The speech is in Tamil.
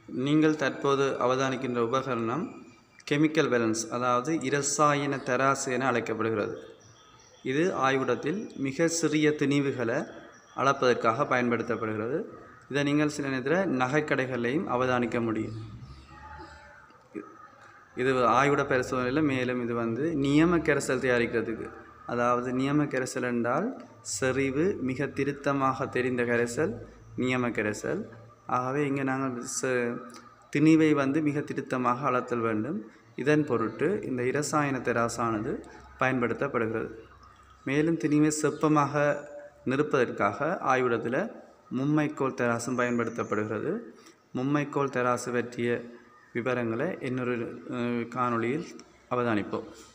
நீங்கள் தற்போது அவதானிக்கின்ற உபகரணம் கெமிக்கல் பேலன்ஸ் அதாவது இரசாயன தராசு என அழைக்கப்படுகிறது இது ஆய்விடத்தில் மிக சிறிய திணிவுகளை அளப்பதற்காக பயன்படுத்தப்படுகிறது இதை நீங்கள் சில நேரத்தில் நகைக்கடைகளையும் அவதானிக்க முடியும் இது ஆய்விட பரிசோதனையில் மேலும் இது வந்து நியம கரைசல் தயாரிக்கிறதுக்கு அதாவது நியம கரைசல் என்றால் செறிவு மிக திருத்தமாக தெரிந்த கரைசல் நியம கரைசல் ஆகவே இங்கே நாங்கள் ச திணிவை வந்து மிக திருத்தமாக அளத்தல் வேண்டும் இதன் பொருட்டு இந்த இரசாயன தெராசானது பயன்படுத்தப்படுகிறது மேலும் திணிவை செப்பமாக நிறுப்பதற்காக ஆய்விடத்தில் மும்மைக்கோல் தெராசும் பயன்படுத்தப்படுகிறது மும்மைக்கோல் தெராசு பற்றிய விவரங்களை இன்னொரு அஹ், காணொளியில் அவதானிப்போம்